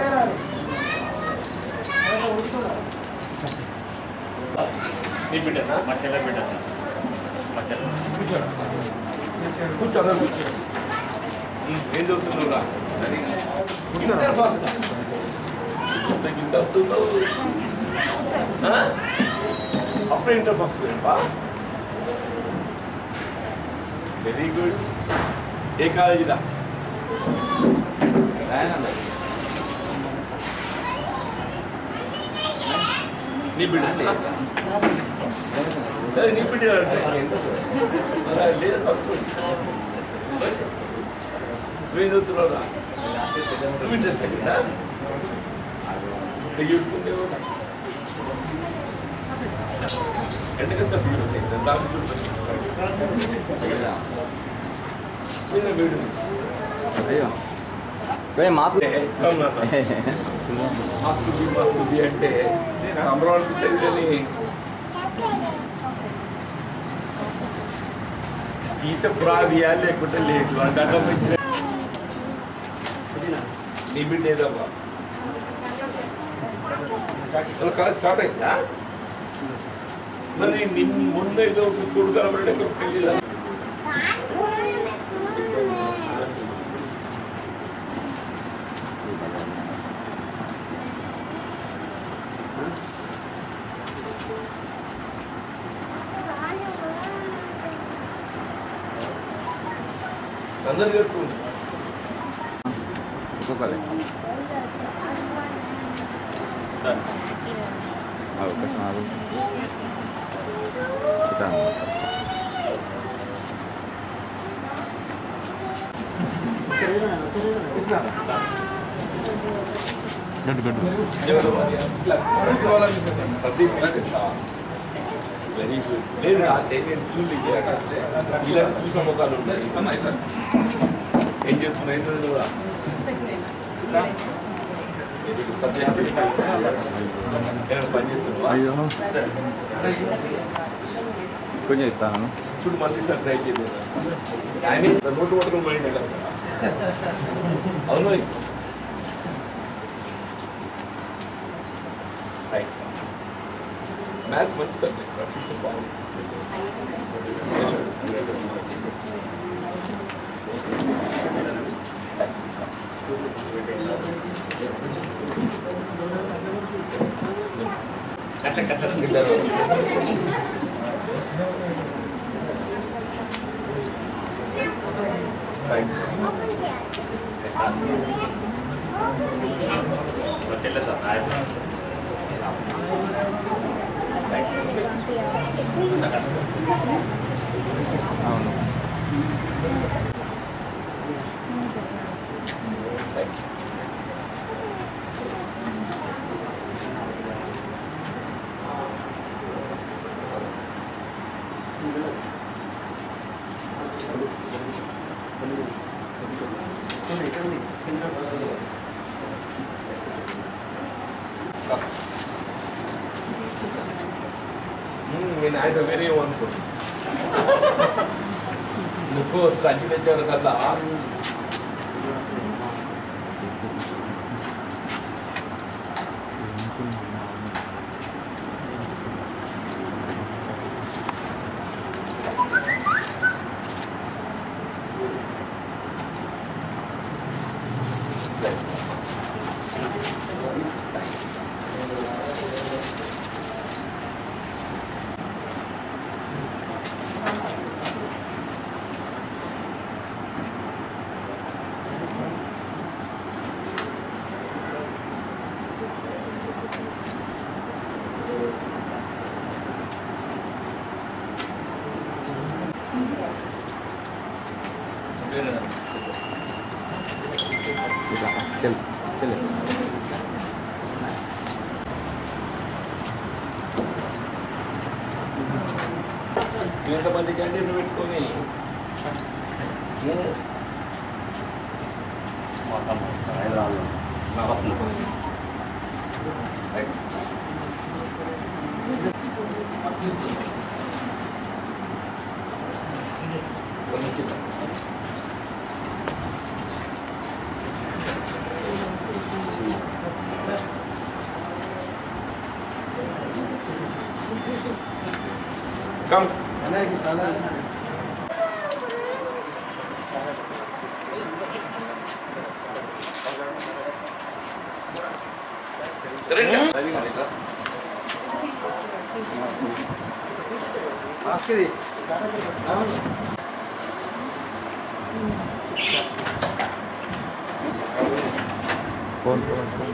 నీ బిడ్డనా మా చెల్ల బిడ్డ మా చెల్ల కూర్చోరా కూర్చో ఏం చదువుతున్నావురా ఇంటర్ ఫస్ట్ ఇంత వస్తున్నావు ఆ? అప్పుడే ఇంటర్ ఫస్ట్ పోయావా వెరీ గుడ్ ఏ కాలేజీరా నీ బిడ్డ అదే నీ బిడ్డ అలా లేదు తప్పు నువ్వేం చదువుతున్నావురా నువ్వు ఇంటర్ సెకండా యూట్యూబ్ ఎండకి వస్తా దాని చూడండి వీడు అయ్యో కొంచెం mask mask B mask B అంటే సంబరం అనిపించేది కానీ ఈత పురాదియా లేకుంటే లేదు అంటే అడ్డం వచ్చిన నీ బిడ్డ ఏదమ్మా అసలు కాదు స్టార్ట్ అయిందా మరి నిన్న ముందు ఏదో ఒక కొడుకు కనబడే పెళ్ళి అందరు కట్టుకుంది ఒక్కొక్కలే ఒక నాలుగు గడ్డు గడ్డు వెరీ గుడ్ లేదు అంటే నేను చూసి ఇలాంటి చూసిన ముఖాలు ఉన్నాయి ఏం చేస్తున్నా ఏంటో కూడా పని చేస్తున్నావా అయ్యో కొంచెం ఇస్తాను చూడు మళ్ళీ సార్ ట్రై చేయలేదు ఆయన నోటు పట్టుకుని మైండ్ వెళ్ళాలి అవును మ్యాథ్స్ మంచి సబ్జెక్ట్ ఫిఫ్టీ బాగుంది కట్ట కట్ట ఇద్దరు తెల్ల సార్ అవును నేను ఆయన వేరే అనుకోండి నువ్వు సంచి తెచ్చారు కదా చెల్ చెల్ ఎంతమంది క్యాంటీన్లు పెట్టుకొని ఫోన్ ఫోన్ ఫోన్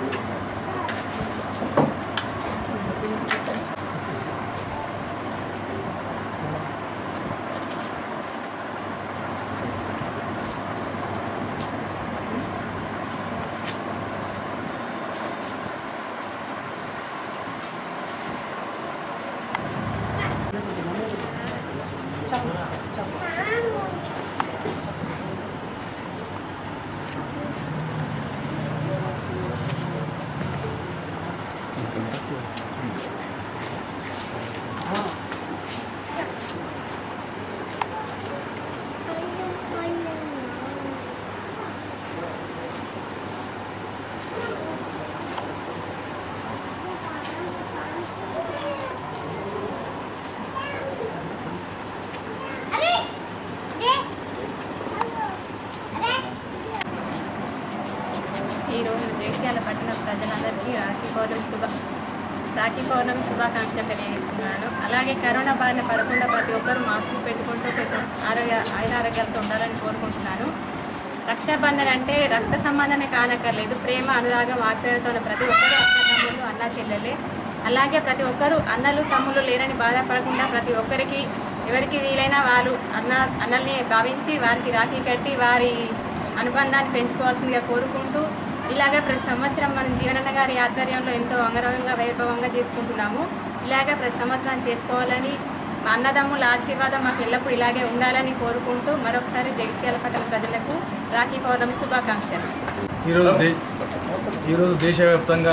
ఈరోజు జగిత్యాల పట్టణ ప్రజలందరికీ రాఖీ పౌర్ణమి శుభ రాఖీ పౌర్ణమి శుభాకాంక్షలు తెలియజేస్తున్నాను అలాగే కరోనా బారిన పడకుండా ప్రతి ఒక్కరూ మాస్క్ పెట్టుకుంటూ ప్రతి ఆరోగ్య ఆయురారోగ్యాలతో ఉండాలని కోరుకుంటున్నాను రక్షాబంధన్ అంటే రక్త సంబంధమే కానక్కర్లేదు ప్రేమ అనురాగం ఆప్యాయతతో ఉన్న ప్రతి ఒక్కరూ అక్క తమ్ముళ్ళు అన్న చెల్లెలే అలాగే ప్రతి ఒక్కరూ అన్నలు తమ్ముళ్ళు లేరని బాధపడకుండా ప్రతి ఒక్కరికి ఎవరికి వీలైనా వాళ్ళు అన్న అన్నల్ని భావించి వారికి రాఖీ కట్టి వారి అనుబంధాన్ని పెంచుకోవాల్సిందిగా కోరుకుంటూ ఇలాగే ప్రతి సంవత్సరం మనం జీవనన్న గారి ఆధ్వర్యంలో ఎంతో అంగరంగంగా వైభవంగా చేసుకుంటున్నాము ఇలాగే ప్రతి సంవత్సరం చేసుకోవాలని మా అన్నదమ్ముల ఆశీర్వాదం మాకు ఎల్లప్పుడూ ఇలాగే ఉండాలని కోరుకుంటూ మరొకసారి జగిత్యాల పట్టణ ప్రజలకు రాఖీ పౌర్ణమి శుభాకాంక్షలు ఈరోజు దే ఈరోజు దేశవ్యాప్తంగా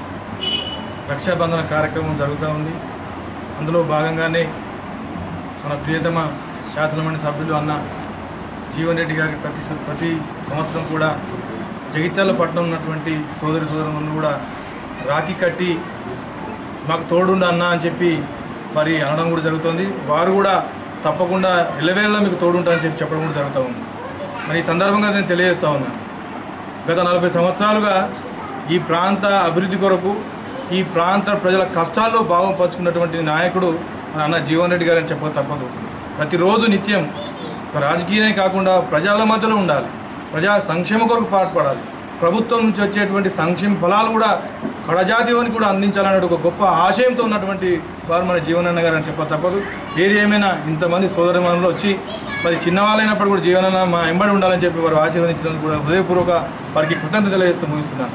రక్షాబంధన కార్యక్రమం జరుగుతూ ఉంది అందులో భాగంగానే మన ప్రియతమ శాసనమండలి సభ్యులు అన్న జీవన్ రెడ్డి గారికి ప్రతి స- ప్రతి సంవత్సరం కూడా జగిత్యాల పట్టణం ఉన్నటువంటి సోదరి సోదరులను కూడా రాఖీ కట్టి మాకు తోడుండ అన్న అని చెప్పి మరి అనడం కూడా జరుగుతుంది వారు కూడా తప్పకుండా ఎల్లవేళ మీకు తోడుంటారని చెప్పి చెప్పడం కూడా జరుగుతూ ఉంది మరి ఈ సందర్భంగా నేను తెలియజేస్తా ఉన్నాను గత నలభై సంవత్సరాలుగా ఈ ప్రాంత అభివృద్ధి కొరకు ఈ ప్రాంత ప్రజల కష్టాల్లో భావం పంచుకున్నటువంటి నాయకుడు మన అన్న జీవన్ రెడ్డి గారని చెప్పక తప్పదు ప్రతిరోజు నిత్యం ఒక రాజకీయమే కాకుండా ప్రజల మధ్యలో ఉండాలి ప్రజా సంక్షేమ కొరకు పాటుపడాలి ప్రభుత్వం నుంచి వచ్చేటువంటి సంక్షేమ ఫలాలు కూడా కడజాతిలోని కూడా అందించాలనే ఒక గొప్ప ఆశయంతో ఉన్నటువంటి వారు మన జీవనన్న గారు అని చెప్పక తప్పదు ఏది ఏమైనా ఇంతమంది సోదరిమణులు వచ్చి మరి చిన్నవాళ్ళైనప్పుడు కూడా జీవనన్న మా ఎంబడి ఉండాలని చెప్పి వారు ఆశీర్వదించినందుకు కూడా హృదయపూర్వక వారికి కృతజ్ఞత తెలియజేస్తూ ముగిస్తున్నాను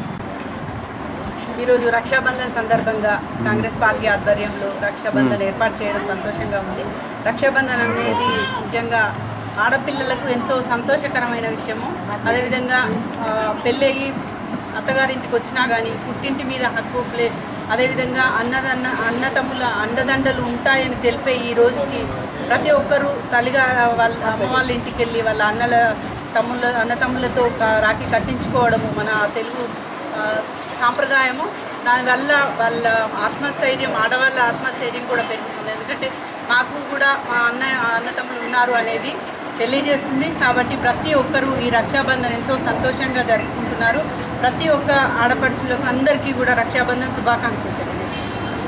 ఈరోజు రక్షాబంధన్ సందర్భంగా కాంగ్రెస్ పార్టీ ఆధ్వర్యంలో రక్షాబంధన్ ఏర్పాటు చేయడం సంతోషంగా ఉంది రక్షాబంధన్ అనేది నిజంగా ఆడపిల్లలకు ఎంతో సంతోషకరమైన విషయము అదేవిధంగా ఆ, పెళ్ళయి అత్తగారింటికి వచ్చినా కానీ పుట్టింటి మీద హక్కు ప్లే అదేవిధంగా అన్నదన్న అన్నతమ్ముల అండదండలు ఉంటాయని తెలిపే ఈ రోజుకి ప్రతి ఒక్కరూ తల్లిగా వాళ్ళ అమ్మ వాళ్ళ ఇంటికి వెళ్ళి వాళ్ళ అన్నల తమ్ముళ్ళ అన్నతమ్ములతో ఒక రాఖీ కట్టించుకోవడము మన తెలుగు ఆ, సాంప్రదాయము దానివల్ల వాళ్ళ ఆత్మస్థైర్యం ఆడవాళ్ళ ఆత్మస్థైర్యం కూడా పెరుగుతుంది ఎందుకంటే మాకు కూడా మా అన్న అన్నతమ్ములు ఉన్నారు అనేది తెలియజేస్తుంది కాబట్టి ప్రతి ఒక్కరూ ఈ రక్షాబంధన్ ఎంతో సంతోషంగా జరుపుకుంటున్నారు ప్రతి ఒక్క ఆడపడుచులకు అందరికీ కూడా రక్షాబంధన్ శుభాకాంక్షలు తెలియజేస్తున్నారు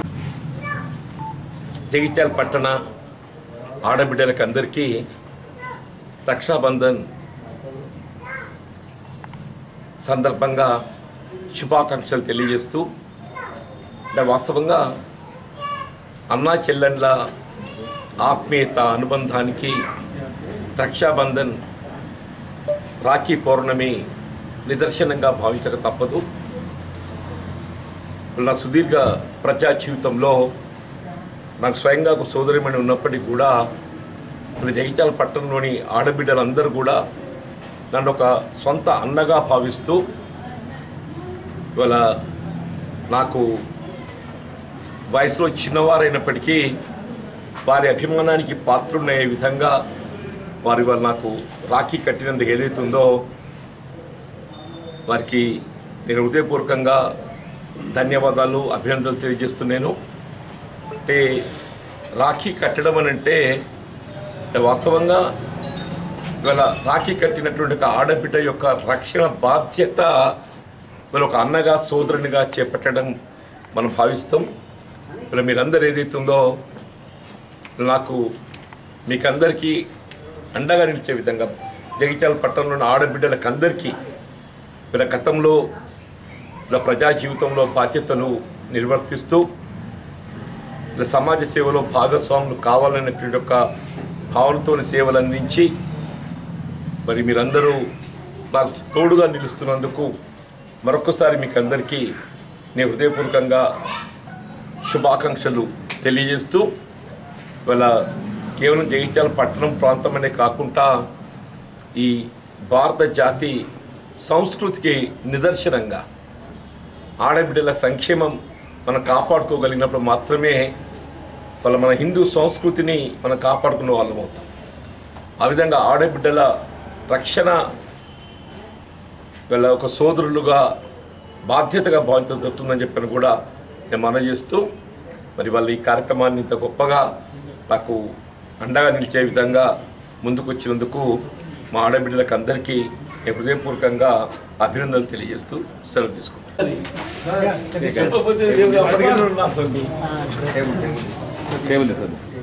జగిత్యాల పట్టణ ఆడబిడ్డలకు అందరికీ రక్షాబంధన్ సందర్భంగా శుభాకాంక్షలు తెలియజేస్తూ అంటే వాస్తవంగా అన్నా చెల్లెండ్ల ఆత్మీయత అనుబంధానికి రక్షాబంధన్ రాఖీ పౌర్ణమి నిదర్శనంగా భావించక తప్పదు నా సుదీర్ఘ ప్రజా జీవితంలో నాకు స్వయంగా ఒక సోదరిమణి ఉన్నప్పటికీ కూడా మన జగిత్యాల పట్టణంలోని ఆడబిడ్డలందరూ కూడా నన్ను ఒక సొంత అన్నగా భావిస్తూ ఇవాళ నాకు వయసులో చిన్నవారైనప్పటికీ వారి అభిమానానికి పాత్రున్నయ్యే విధంగా వారి వారు నాకు రాఖీ కట్టినందుకు ఏదైతుందో వారికి నేను హృదయపూర్వకంగా ధన్యవాదాలు అభినందనలు తెలియజేస్తున్నాను అంటే రాఖీ కట్టడం అని అంటే వాస్తవంగా ఇవాళ రాఖీ కట్టినటువంటి ఒక ఆడబిడ్డ యొక్క రక్షణ బాధ్యత ఇవాళ ఒక అన్నగా సోదరునిగా చేపట్టడం మనం భావిస్తాం ఇలా మీరందరూ ఏదైతే ఉందో నాకు మీకందరికీ అండగా నిలిచే విధంగా జగిత్యాల పట్టణంలోని ఆడబిడ్డలకు అందరికీ వీళ్ళ గతంలో వీళ్ళ ప్రజా జీవితంలో బాధ్యతలు నిర్వర్తిస్తూ వీళ్ళ సమాజ సేవలో భాగస్వాములు కావాలనేటువంటి ఒక భావనతో సేవలు అందించి మరి మీరందరూ నాకు తోడుగా నిలుస్తున్నందుకు మరొకసారి మీకు అందరికీ నేను హృదయపూర్వకంగా శుభాకాంక్షలు తెలియజేస్తూ ఇవాళ కేవలం జగిత్యాల పట్టణం ప్రాంతమనే కాకుండా ఈ భారత జాతి సంస్కృతికి నిదర్శనంగా ఆడబిడ్డల సంక్షేమం మనం కాపాడుకోగలిగినప్పుడు మాత్రమే వాళ్ళ మన హిందూ సంస్కృతిని మనం కాపాడుకునే వాళ్ళం అవుతాం ఆ విధంగా ఆడబిడ్డల రక్షణ వీళ్ళ ఒక సోదరులుగా బాధ్యతగా భావించబడుతుందని చెప్పని కూడా నేను మనవి చేస్తూ మరి వాళ్ళు ఈ కార్యక్రమాన్ని ఇంత గొప్పగా నాకు అండగా నిలిచే విధంగా ముందుకు వచ్చినందుకు మా ఆడబిడ్డలకు అందరికీ నేను హృదయపూర్వకంగా అభినందనలు తెలియజేస్తూ సెలవు తీసుకుంటాను టేబుల్ సార్